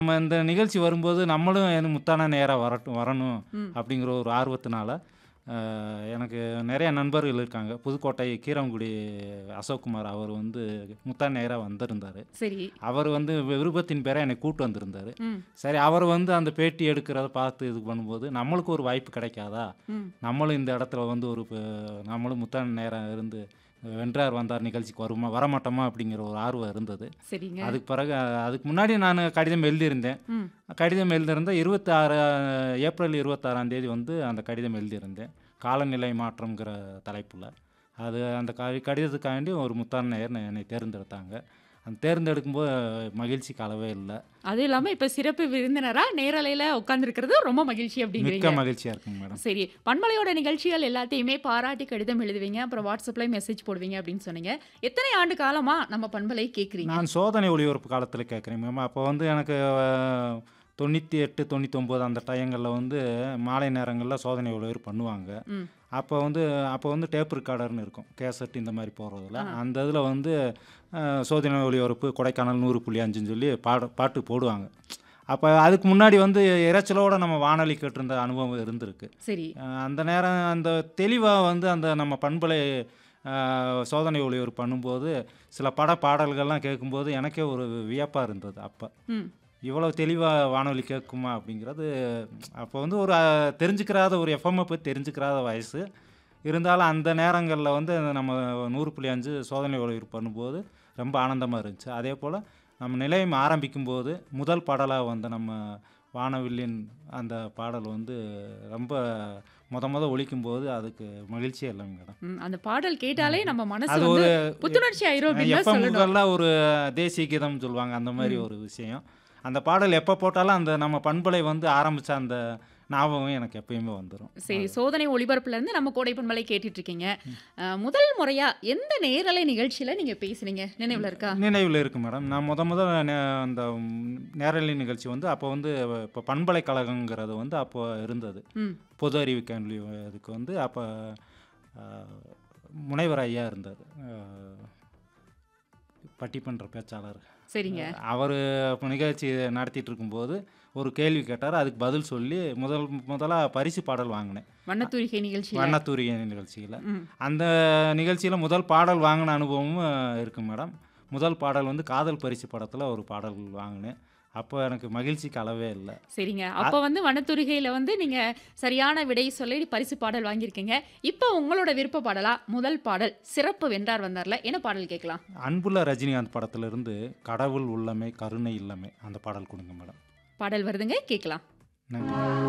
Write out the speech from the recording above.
நம்ம இந்த நிகழ்ச்சி வரும்போது நம்மளும் எனக்கு முத்தான நேரம் வரட்டும் வரணும் ம். அப்படிங்கிற ஒரு ஆர்வத்தினால அ, எனக்கு நிறைய நண்பர்கள் இருக்காங்க புதுக்கோட்டை கீரங்குடி அசோக்குமார் அவர் வந்து முத்தான நேராக வந்திருந்தார் சரி அவர் வந்து விருப்பத்தின் பேரை என்னை கூட்டு வந்திருந்தார் ம் சரி அவர் வந்து அந்த பேட்டி எடுக்கிறத பார்த்து இது பண்ணும்போது நம்மளுக்கு ஒரு வாய்ப்பு கிடைக்காதா ம் நம்மளும் இந்த இடத்துல வந்து ஒரு ப- நம்மளும் முத்தான நேரம் இருந்து வென்றார் வந்தார் நிகழ்ச்சிக்கு வருமா வரமாட்டோமா அப்படிங்கிற ஒரு ஆர்வம் இருந்தது சரிங்க அதுக்கு பிறகு அதுக்கு முன்னாடி நான் கடிதம் எழுதியிருந்தேன் ம் கடிதம் எழுதியிருந்தேன் இருபத்தாறு ஏப்ரல் இருபத்தாறாம் தேதி வந்து அந்த கடிதம் எழுதியிருந்தேன் காலநிலை மாற்றம்ங்கிற தலைப்பில் அது அந்த கடி கடிதத்துக்காண்டி ஒரு முத்தான நேர் என்னை தேர்ந்தெடுத்தாங்க அந்த தேர்ந்தெடுக்கும்போது மகிழ்ச்சிக்கு அளவே இல்லை அது இல்லாம இப்ப சிறப்பு விருந்தினரா நேரலையில உட்கார்ந்துருக்கிறது ரொம்ப மகிழ்ச்சி மிக்க அப்படிங்கிறீங்க மகிழ்ச்சியாக இருக்குங்க மேடம் சரி பண்பலையோட நிகழ்ச்சிகள் எல்லாத்தையுமே பாராட்டி கடிதம் எழுதுவீங்க அப்புறம் வாட்ஸ்அப்ல மெசேஜ் போடுவீங்க அப்படின்னு சொன்னீங்க எத்தனை ஆண்டு காலமா நம்ம பண்பலை கேக்குறீங்க நான் சோதனை ஒளிபரப்பு காலத்தில் கேட்குறேன் மேம் அப்போ வந்து எனக்கு அஹ், தொண்ணூற்றி எட்டு தொண்ணூத்தொம்பது அந்த டயங்களில் வந்து மாலை நேரங்களில் சோதனை ஒளிபரப்பு பண்ணுவாங்க ம் அப்போ வந்து அப்போ வந்து டேப் ரெக்கார்டர்னு இருக்கும் கேசட் இந்த மாதிரி போடுறதுல ஆ. அந்த இதில் வந்து அஹ், சோதனை ஒளிபரப்பு கொடைக்கானல் நூறு புள்ளி அஞ்சுன்னு சொல்லி பாட பாட்டு போடுவாங்க அப்போ அதுக்கு முன்னாடி வந்து இறைச்சலோட நம்ம வானொலி கேட்டிருந்த அனுபவம் இருந்திருக்கு சரி அஹ், அந்த நேரம் அந்த தெளிவாக வந்து அந்த நம்ம பண்பலை அஹ், சோதனை ஒளிபரப்பு பண்ணும்போது சில பட பாடல்கள்லாம் கேட்கும்போது எனக்கே ஒரு வியப்பாக இருந்தது அப்போ ம் இவ்வளோ தெளிவாக வானொலி கேட்குமா அப்படிங்கிறது அப்போ வந்து ஒரு அஹ், தெரிஞ்சுக்கிறாத ஒரு எஃப்எம்ஐ பற்றி தெரிஞ்சுக்கிறாத வயசு இருந்தாலும் அந்த நேரங்களில் வந்து நம்ம நூறு புள்ளி அஞ்சு சோதனை ஒளிபரப்பு பண்ணும்போது ரொம்ப ஆனந்தமாக இருந்துச்சு அதே போல் நம்ம நிலையம் ஆரம்பிக்கும்போது முதல் பாடலாக வந்த நம்ம வானவில்லின் அந்த பாடல் வந்து ரொம்ப முத முத ஒழிக்கும்போது அதுக்கு மகிழ்ச்சியே இல்லைங்க மேடம் ம், அந்த பாடல் கேட்டாலே நம்ம மனசு அது வந்து ஒரு புத்துணர்ச்சி ஆயிரும் அப்படின்னு தான் சொல்லணும் எஃப்எம்களில் ஒரு தேசிய கீதம் சொல்லுவாங்க அந்த மாதிரி ஒரு விஷயம் அந்த பாடல் எப்போ போட்டாலும் அந்த நம்ம பண்பலை வந்து ஆரம்பித்த அந்த ஞாபகம் எனக்கு எப்பயுமே வந்துடும் சரி சோதனை ஒளிபரப்புல இருந்து நம்ம கோடை பண்பலை கேட்டுட்டு இருக்கீங்க அஹ், முதல் முறையா எந்த நேரலை நிகழ்ச்சியில நீங்க பேசுனீங்க நினைவுல இருக்கா நினைவில் இருக்கு மேடம் நான் முத முத நே- அந்த ம், நேரலை நிகழ்ச்சி வந்து அப்போ வந்து இப்போ பண்பலைக்கழகங்கிறது வந்து அப்போ இருந்தது ம் பொது அறிவு கல்வி அதுக்கு வந்து அப்போ முனைவர் ஐயா இருந்தார் பட்டிமன்ற பேச்சாளர் சரிங்க அவர் இப்போ நிகழ்ச்சி நடத்திட்டு இருக்கும்போது ஒரு கேள்வி கேட்டார் அதுக்கு பதில் சொல்லி முதல் முதலாக பரிசு பாடல் வாங்கினேன் வண்ணத்தூரிகை நிகழ்ச்சி வண்ணத்தூரிய நிகழ்ச்சியில் ம் அந்த நிகழ்ச்சியில் முதல் பாடல் வாங்கின அனுபவமும் இருக்குது மேடம் முதல் பாடல் வந்து காதல் பரிசு படத்தில் ஒரு பாடல் வாங்கினேன் அப்போ எனக்கு மகிழ்ச்சிக்கு அளவே இல்லை சரிங்க அப்போ வந்து வனத்துரிகையில் வந்து நீங்க சரியான விடை சொல்லி பரிசு பாடல் வாங்கியிருக்கீங்க இப்போ உங்களோட விருப்ப பாடலா முதல் பாடல் சிறப்பு வென்றார் வந்தார்ல என்ன பாடல் கேட்கலாம் அன்புள்ள ரஜினிகாந்த் படத்திலிருந்து கடவுள் உள்ளமை கருணை இல்லமை அந்த பாடல் கொடுங்க மேடம் பாடல் வருதுங்க கேட்கலாம் நன்றி